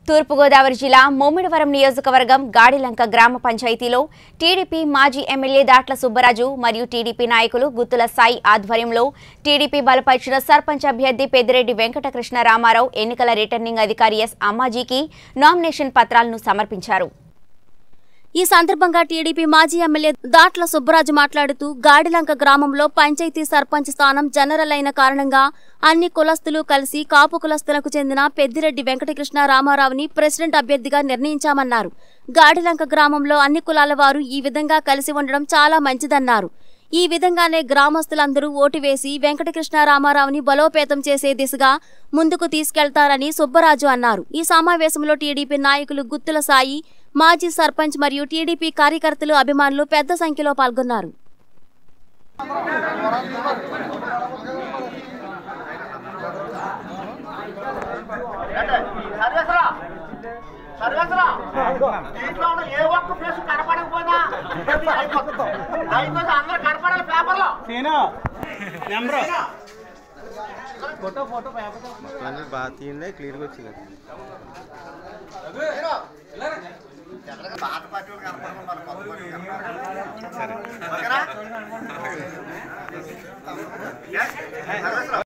తూర్పుగోదావరి జిల్లా ముమ్మిడివరం నియోజకవర్గం గాడిలంక గ్రామ పంచాయతీలో టీడీపీ మాజీ ఎమ్మెల్యే దాట్ల సుబ్బరాజు మరియు టీడీపీ నాయకులు గుత్తుల సాయి ఆధ్వర్యంలో టీడీపీ బలపరిచిన సర్పంచ్ అభ్యర్థి పెద్దిరెడ్డి వెంకటకృష్ణ రామారావు ఎన్నికల రిటర్నింగ్ అధికారి ఎస్ అమ్మాజీకి నామినేషన్ పత్రాలను సమర్పించారు ఈ సందర్భంగా టీడీపీ మాజీ ఎమ్మెల్యే దాట్ల సుబ్బరాజు మాట్లాడుతూ గాడిలంక గ్రామంలో పంచాయతీ సర్పంచ్ స్థానం జనరల్ అయిన కారణంగా అన్ని కులస్తులు కలిసి కాపు కులస్తులకు చెందిన పెద్దిరెడ్డి వెంకటకృష్ణ రామారావుని ప్రెసిడెంట్ అభ్యర్థిగా నిర్ణయించామన్నారు గాడిలంక గ్రామంలో అన్ని కులాల వారు ఈ విధంగా కలిసి ఉండడం చాలా మంచిదన్నారు ఈ విధంగానే గ్రామస్తులందరూ ఓటు వేసి వెంకటకృష్ణ రామారావుని బలోపేతం చేసే దిశగా ముందుకు తీసుకెళ్తారని సుబ్బరాజు అన్నారు ఈ సమావేశంలో టీడీపీ నాయకులు గుత్తుల సాయి మాజీ సర్పంచ్ మరియు టీడీపీ కార్యకర్తలు అభిమానులు పెద్ద సంఖ్యలో పాల్గొన్నారు సర్వేసరా సర్వేసరా దీంట్లో ఉన్న ఏ ఒక్క ఫేస్ కనపడకపోయినా దయచేసి అందరూ కనపడాలి పేపర్లో సీను నెంబర్ అందరూ బాగా తీయండి క్లియర్గా వచ్చింది పాత పార్టీ వాళ్ళు కనపడకుండా మన కొత్త పార్టీ కనపడాలి. ఓకేనా?